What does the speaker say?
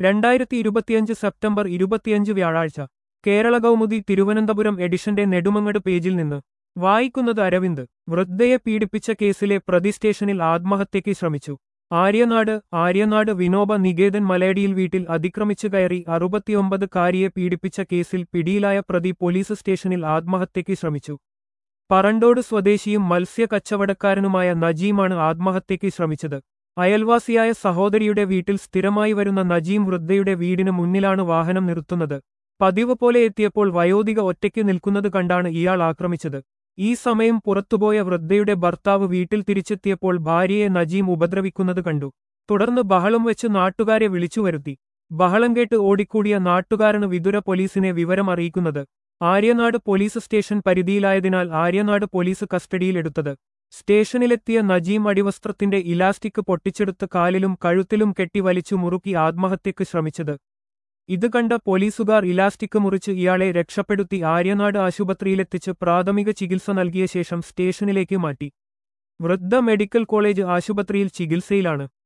രണ്ടായിരത്തി ഇരുപത്തിയഞ്ച് സെപ്റ്റംബർ ഇരുപത്തിയഞ്ച് വ്യാഴാഴ്ച കേരള കൗമുദി തിരുവനന്തപുരം എഡിഷന്റെ നെടുമങ്ങട് പേജിൽ നിന്ന് വായിക്കുന്നത് അരവിന്ദ് വൃദ്ധയെ പീഡിപ്പിച്ച കേസിലെ പ്രതി സ്റ്റേഷനിൽ ആത്മഹത്യയ്ക്ക് ശ്രമിച്ചു ആര്യനാട് ആര്യനാട് വിനോബ നികേതൻ മലയടിയിൽ വീട്ടിൽ അതിക്രമിച്ചു കയറി അറുപത്തിയൊമ്പത് കാരിയെ പീഡിപ്പിച്ച കേസിൽ പിടിയിലായ പ്രതി പോലീസ് സ്റ്റേഷനിൽ ആത്മഹത്യയ്ക്ക് ശ്രമിച്ചു പറണ്ടോട് സ്വദേശിയും മത്സ്യ കച്ചവടക്കാരനുമായ നജീമാണ് ആത്മഹത്യയ്ക്ക് ശ്രമിച്ചത് അയൽവാസിയായ സഹോദരിയുടെ വീട്ടിൽ സ്ഥിരമായി വരുന്ന നജീം വൃദ്ധയുടെ വീടിന് മുന്നിലാണ് വാഹനം നിർത്തുന്നത് പതിവ് പോലെ എത്തിയപ്പോൾ വയോധിക ഒറ്റയ്ക്ക് നിൽക്കുന്നത് കണ്ടാണ് ഇയാൾ ആക്രമിച്ചത് ഈ സമയം പുറത്തുപോയ വൃദ്ധയുടെ ഭർത്താവ് വീട്ടിൽ തിരിച്ചെത്തിയപ്പോൾ ഭാര്യയെ നജീം ഉപദ്രവിക്കുന്നത് കണ്ടു തുടർന്ന് ബഹളം വെച്ച് നാട്ടുകാരെ വിളിച്ചുവരുത്തി ബഹളം കേട്ട് ഓടിക്കൂടിയ നാട്ടുകാരാണ് വിതുര പോലീസിനെ വിവരം അറിയിക്കുന്നത് ആര്യനാട് പോലീസ് സ്റ്റേഷൻ പരിധിയിലായതിനാൽ ആര്യനാട് പോലീസ് കസ്റ്റഡിയിലെടുത്തത് സ്റ്റേഷനിലെത്തിയ നജീം അടിവസ്ത്രത്തിന്റെ ഇലാസ്റ്റിക് പൊട്ടിച്ചെടുത്ത് കാലിലും കഴുത്തിലും കെട്ടി വലിച്ചു മുറുക്കി ആത്മഹത്യയ്ക്ക് ശ്രമിച്ചത് ഇത് കണ്ട പോലീസുകാർ ഇലാസ്റ്റിക് മുറിച്ച് ഇയാളെ രക്ഷപ്പെടുത്തി ആര്യനാട് ആശുപത്രിയിലെത്തിച്ച് പ്രാഥമിക ചികിത്സ നൽകിയ ശേഷം സ്റ്റേഷനിലേക്ക് മാറ്റി വൃദ്ധ മെഡിക്കൽ കോളേജ് ആശുപത്രിയിൽ ചികിത്സയിലാണ്